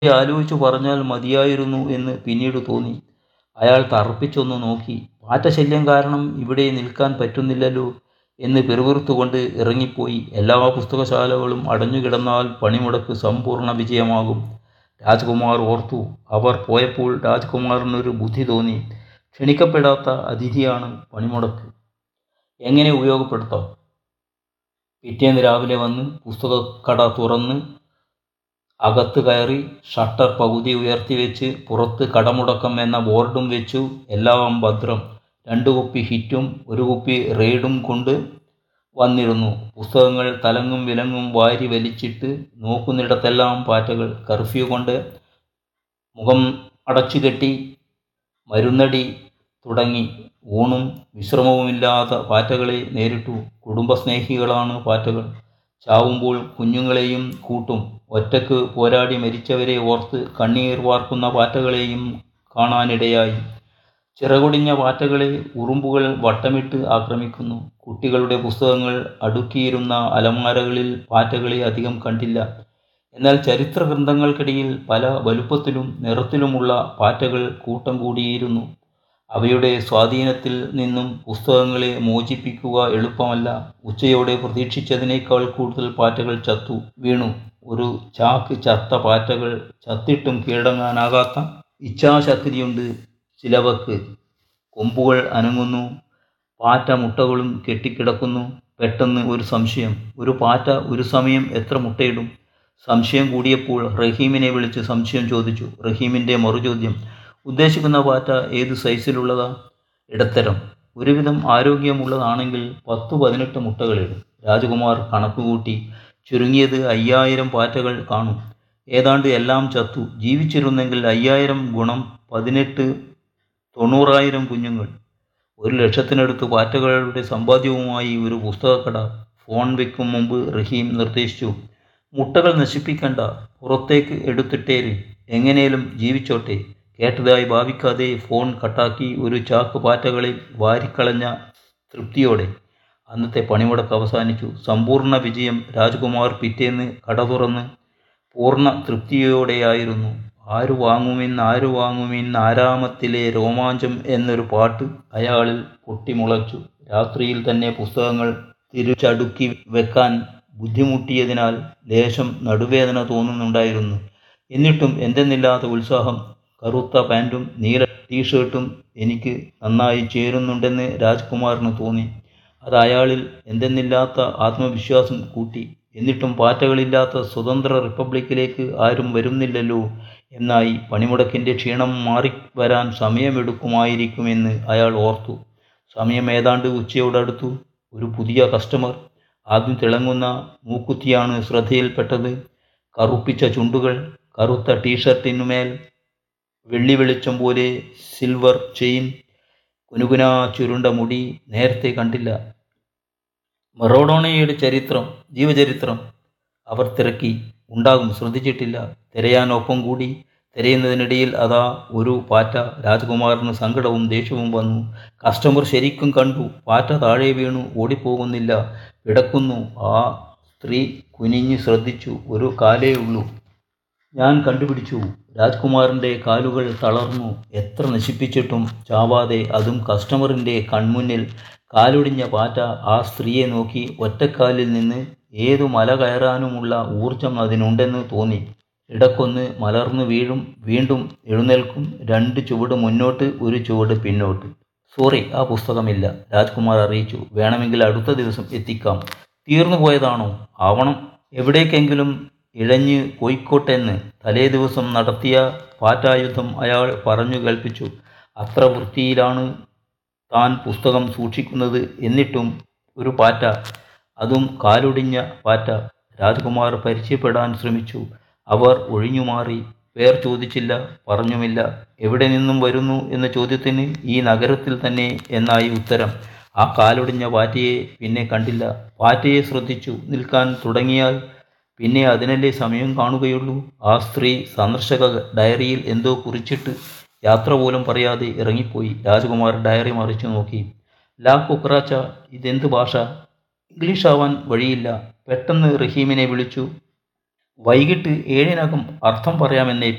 ആലോചിച്ചു പറഞ്ഞാൽ മതിയായിരുന്നു എന്ന് പിന്നീട് തോന്നി അയാൾ തറപ്പിച്ചൊന്ന് നോക്കി പാറ്റ ശല്യം കാരണം ഇവിടെ നിൽക്കാൻ പറ്റുന്നില്ലല്ലോ എന്ന് പിറുപിറുത്തുകൊണ്ട് ഇറങ്ങിപ്പോയി എല്ലാ പുസ്തകശാലകളും അടഞ്ഞുകിടന്നാൽ പണിമുടക്ക് സമ്പൂർണ്ണ വിജയമാകും രാജ്കുമാർ ഓർത്തു അവർ പോയപ്പോൾ രാജ്കുമാറിനൊരു ബുദ്ധി തോന്നി ക്ഷണിക്കപ്പെടാത്ത അതിഥിയാണ് പണിമുടക്ക് എങ്ങനെ ഉപയോഗപ്പെടുത്താം പിറ്റേന്ന് രാവിലെ വന്ന് പുസ്തകക്കട തുറന്ന് അകത്ത് കയറി ഷട്ടർ പകുതി ഉയർത്തി വെച്ച് പുറത്ത് കടമുടക്കം എന്ന ബോർഡും വെച്ചു എല്ലാം ഭദ്രം രണ്ട് കുപ്പി ഹിറ്റും ഒരു കുപ്പി റെയ്ഡും കൊണ്ട് വന്നിരുന്നു പുസ്തകങ്ങൾ തലങ്ങും വിലങ്ങും വാരി വലിച്ചിട്ട് നോക്കുന്നിടത്തെല്ലാം പാറ്റകൾ കർഫ്യൂ കൊണ്ട് മുഖം അടച്ചുകെട്ടി മരുന്നടി തുടങ്ങി ഊണും വിശ്രമവുമില്ലാത്ത പാറ്റകളെ നേരിട്ടു കുടുംബസ്നേഹികളാണ് പാറ്റകൾ ചാവുമ്പോൾ കുഞ്ഞുങ്ങളെയും കൂട്ടും ഒറ്റക്ക് പോരാടി മരിച്ചവരെ ഓർത്ത് കണ്ണീർ വാർക്കുന്ന പാറ്റകളെയും കാണാനിടയായി ചിറകൊടിഞ്ഞ പാറ്റകളെ ഉറുമ്പുകൾ വട്ടമിട്ട് ആക്രമിക്കുന്നു കുട്ടികളുടെ പുസ്തകങ്ങൾ അടുക്കിയിരുന്ന അലമാരകളിൽ പാറ്റകളെ അധികം കണ്ടില്ല എന്നാൽ ചരിത്ര ഗ്രന്ഥങ്ങൾക്കിടയിൽ പല വലുപ്പത്തിലും നിറത്തിലുമുള്ള പാറ്റകൾ കൂട്ടം കൂടിയിരുന്നു അവയുടെ സ്വാധീനത്തിൽ നിന്നും പുസ്തകങ്ങളെ മോചിപ്പിക്കുക എളുപ്പമല്ല ഉച്ചയോടെ പ്രതീക്ഷിച്ചതിനേക്കാൾ കൂടുതൽ പാറ്റകൾ ചത്തു വീണു ഒരു ചാക്ക് ചത്ത പാറ്റകൾ ചത്തിട്ടും കീഴടങ്ങാനാകാത്ത ഇച്ഛാശക്തിയുണ്ട് ചിലവക്ക് കൊമ്പുകൾ അനങ്ങുന്നു പാറ്റ മുട്ടകളും കെട്ടിക്കിടക്കുന്നു പെട്ടെന്ന് ഒരു സംശയം ഒരു പാറ്റ ഒരു സമയം എത്ര മുട്ടയിടും സംശയം കൂടിയപ്പോൾ റഹീമിനെ വിളിച്ച് സംശയം ചോദിച്ചു റഹീമിൻ്റെ മറുചോദ്യം ഉദ്ദേശിക്കുന്ന പാറ്റ ഏത് സൈസിലുള്ളതാ ഇടത്തരം ഒരുവിധം ആരോഗ്യമുള്ളതാണെങ്കിൽ പത്തു പതിനെട്ട് മുട്ടകളിടും രാജകുമാർ കണക്കുകൂട്ടി ചുരുങ്ങിയത് അയ്യായിരം പാറ്റകൾ കാണും ഏതാണ്ട് എല്ലാം ചത്തു ജീവിച്ചിരുന്നെങ്കിൽ അയ്യായിരം ഗുണം പതിനെട്ട് തൊണ്ണൂറായിരം കുഞ്ഞുങ്ങൾ ഒരു ലക്ഷത്തിനടുത്ത് പാറ്റകളുടെ സമ്പാദ്യവുമായി ഒരു പുസ്തകക്കട ഫോൺ വെക്കും മുമ്പ് റഹീം നിർദ്ദേശിച്ചു മുട്ടകൾ നശിപ്പിക്കണ്ട പുറത്തേക്ക് എടുത്തിട്ടേര് എങ്ങനെയും ജീവിച്ചോട്ടെ കേട്ടതായി ഭാവിക്കാതെ ഫോൺ കട്ടാക്കി ഒരു ചാക്ക് പാറ്റകളെ വാരിക്കളഞ്ഞ തൃപ്തിയോടെ അന്നത്തെ പണിമുടക്ക് അവസാനിച്ചു സമ്പൂർണ്ണ വിജയം രാജ്കുമാർ പിറ്റേന്ന് കട തുറന്ന് പൂർണ്ണ തൃപ്തിയോടെയായിരുന്നു ആരു വാങ്ങുമെന്ന് ആരു വാങ്ങുമെന്ന് ആരാമത്തിലെ രോമാഞ്ചം എന്നൊരു പാട്ട് അയാളിൽ പൊട്ടിമുളച്ചു രാത്രിയിൽ തന്നെ പുസ്തകങ്ങൾ തിരിച്ചടുക്കി വെക്കാൻ ബുദ്ധിമുട്ടിയതിനാൽ ലേശം നടുവേദന തോന്നുന്നുണ്ടായിരുന്നു എന്നിട്ടും എന്തെന്നില്ലാത്ത ഉത്സാഹം കറുത്ത പാൻറ്റും നീല ടീഷർട്ടും എനിക്ക് നന്നായി ചേരുന്നുണ്ടെന്ന് രാജ്കുമാറിന് തോന്നി അത് അയാളിൽ എന്തെന്നില്ലാത്ത ആത്മവിശ്വാസം കൂട്ടി എന്നിട്ടും പാറ്റകളില്ലാത്ത സ്വതന്ത്ര റിപ്പബ്ലിക്കിലേക്ക് ആരും വരുന്നില്ലല്ലോ എന്നായി പണിമുടക്കിൻ്റെ ക്ഷീണം മാറി വരാൻ സമയമെടുക്കുമായിരിക്കുമെന്ന് അയാൾ ഓർത്തു സമയം ഏതാണ്ട് ഉച്ചയോടടുത്തു ഒരു പുതിയ കസ്റ്റമർ ആദ്യം തിളങ്ങുന്ന മൂക്കുത്തിയാണ് ശ്രദ്ധയിൽപ്പെട്ടത് കറുപ്പിച്ച ചുണ്ടുകൾ കറുത്ത ടീഷർട്ടിനുമേൽ വെള്ളി വെളിച്ചം പോലെ സിൽവർ ചെയിൻ കുനുകുനാ ചുരുണ്ട മുടി നേരത്തെ കണ്ടില്ല മറോഡോണയുടെ ചരിത്രം ജീവചരിത്രം അവർ തിരക്കി ഉണ്ടാകും ശ്രദ്ധിച്ചിട്ടില്ല തിരയാൻ ഒപ്പം കൂടി തിരയുന്നതിനിടയിൽ അതാ ഒരു പാറ്റ രാജകുമാറിന് സങ്കടവും ദേഷ്യവും വന്നു കസ്റ്റമർ ശരിക്കും കണ്ടു പാറ്റ താഴെ വീണു ഓടിപ്പോകുന്നില്ല കിടക്കുന്നു ആ സ്ത്രീ കുനിഞ്ഞ് ശ്രദ്ധിച്ചു ഒരു കാലേ ഉള്ളൂ ഞാൻ കണ്ടുപിടിച്ചു രാജ്കുമാറിൻ്റെ കാലുകൾ തളർന്നു എത്ര നശിപ്പിച്ചിട്ടും ചാവാതെ അതും കസ്റ്റമറിൻ്റെ കൺമുന്നിൽ കാലൊടിഞ്ഞ പാറ്റ ആ സ്ത്രീയെ നോക്കി ഒറ്റക്കാലിൽ നിന്ന് ഏതു മല കയറാനുമുള്ള ഊർജം അതിനുണ്ടെന്ന് തോന്നി ഇടക്കൊന്ന് മലർന്നു വീഴും വീണ്ടും എഴുന്നേൽക്കും രണ്ട് ചുവട് മുന്നോട്ട് ഒരു ചുവട് പിന്നോട്ട് സോറി ആ പുസ്തകമില്ല രാജ്കുമാർ അറിയിച്ചു വേണമെങ്കിൽ അടുത്ത ദിവസം എത്തിക്കാം തീർന്നു പോയതാണോ ആവണം എവിടേക്കെങ്കിലും ഇഴഞ്ഞ് പോയിക്കോട്ടെന്ന് തലേ ദിവസം നടത്തിയ പാറ്റായുദ്ധം അയാൾ പറഞ്ഞു കേൾപ്പിച്ചു അത്ര വൃത്തിയിലാണ് താൻ പുസ്തകം സൂക്ഷിക്കുന്നത് എന്നിട്ടും ഒരു പാറ്റ അതും കാലൊടിഞ്ഞ പാറ്റ രാജ്കുമാർ പരിചയപ്പെടാൻ ശ്രമിച്ചു അവർ ഒഴിഞ്ഞുമാറി പേർ ചോദിച്ചില്ല പറഞ്ഞുമില്ല എവിടെ നിന്നും വരുന്നു എന്ന ചോദ്യത്തിന് ഈ നഗരത്തിൽ തന്നെ എന്നായി ഉത്തരം ആ കാലൊടിഞ്ഞ പാറ്റയെ പിന്നെ കണ്ടില്ല പാറ്റയെ ശ്രദ്ധിച്ചു നിൽക്കാൻ തുടങ്ങിയാൽ പിന്നെ അതിനല്ലേ സമയം കാണുകയുള്ളൂ ആ സ്ത്രീ സന്ദർശക ഡയറിയിൽ എന്തോ കുറിച്ചിട്ട് യാത്ര പോലും പറയാതെ ഇറങ്ങിപ്പോയി രാജകുമാർ ഡയറി മറിച്ചു നോക്കി ലാ കുക്രാച്ച ഇതെന്ത് ഭാഷ ഇംഗ്ലീഷ് ആവാൻ വഴിയില്ല പെട്ടെന്ന് റഹീമിനെ വിളിച്ചു വൈകിട്ട് ഏഴിനകം അർത്ഥം പറയാമെന്നേ